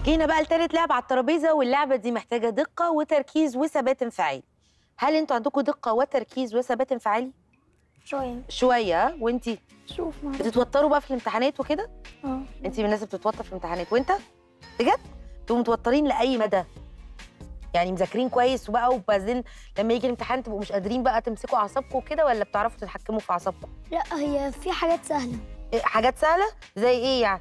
جينا بقى لتالت لعبة على الترابيزة واللعبة دي محتاجة دقة وتركيز وثبات انفعالي هل انتوا عندكم دقة وتركيز وثبات انفعالي؟ شوية شوية وانتي شوف معلش بتتوتروا بقى في الامتحانات وكده؟ اه انتي من الناس اللي بتتوتر في الامتحانات وانت؟ بجد؟ انتوا متوترين لأي مدى؟ يعني مذاكرين كويس وبقى وبعدين لما يجي الامتحان تبقوا مش قادرين بقى تمسكوا أعصابكم وكده ولا بتعرفوا تتحكموا في أعصابكم؟ لا هي في حاجات سهلة إيه، حاجات سهلة زي ايه يعني؟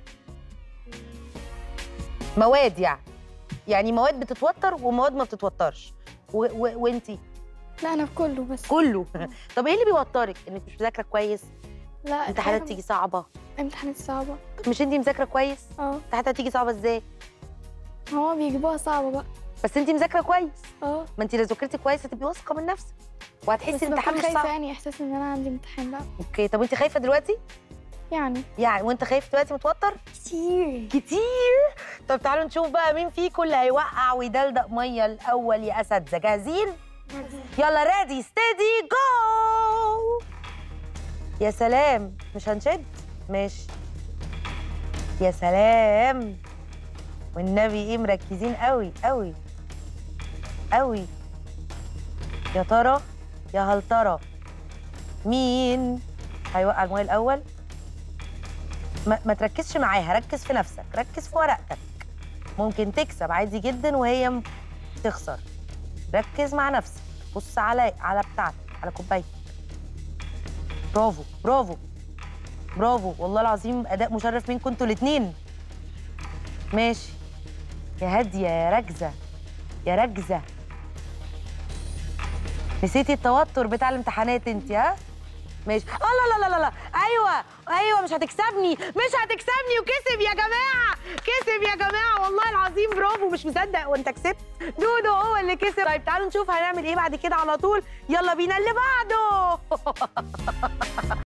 مواد يعني يعني مواد بتتوتر ومواد ما بتتوترش و... و... وانتي لا أنا في كله بس كله طب ايه اللي بيوترك انك مش مذاكره كويس لا امتحانات الحاجة- تيجي صعبه امتحانات صعبة طب مش انتي مذاكره كويس اه امتحانات هتيجي صعبه ازاي هما بيجيبوها صعبة بقى بس انتي مذاكره كويس اه ما انتي لو ذاكرتي كويس هتبقي واثقه من نفسك وهتحسي بس الامتحان بكون مش خايفة صعب يعني إحساس إن أنا عندي امتحان بقى اوكي طب انت خايفه دلوقتي يعني يعني وانت خايف دلوقتي متوتر كتير كتير طب تعالوا نشوف بقى مين فيكم اللي هيوقع ويدلدق ميه الاول يا اساتذه جاهزين يلا ريدي ستيدي جو يا سلام مش هنشد ماشي يا سلام والنبي ايه مركزين قوي قوي قوي يا ترى يا هل ترى مين هيوقع الميه الاول ما, ما تركزش معاها ركز في نفسك ركز في ورقتك ممكن تكسب عادي جدا وهي م- تخسر ركز مع نفسك بص على على بتاعتك على كوبايتك برافو برافو برافو والله العظيم اداء مشرف منكم انتوا الاثنين ماشي يا هاديه يا ركزه يا ركزه نسيتي التوتر بتاع الامتحانات انت ها ماشي الله لا لا لا لا ايوه ايوه مش هتكسبني مش هتكسبني وكسب يا جماعه كسب يا جماعه والله العظيم برافو مش مصدق وانت كسبت دودو هو اللي كسب طيب تعالوا نشوف هنعمل ايه بعد كده على طول يلا بينا اللي بعده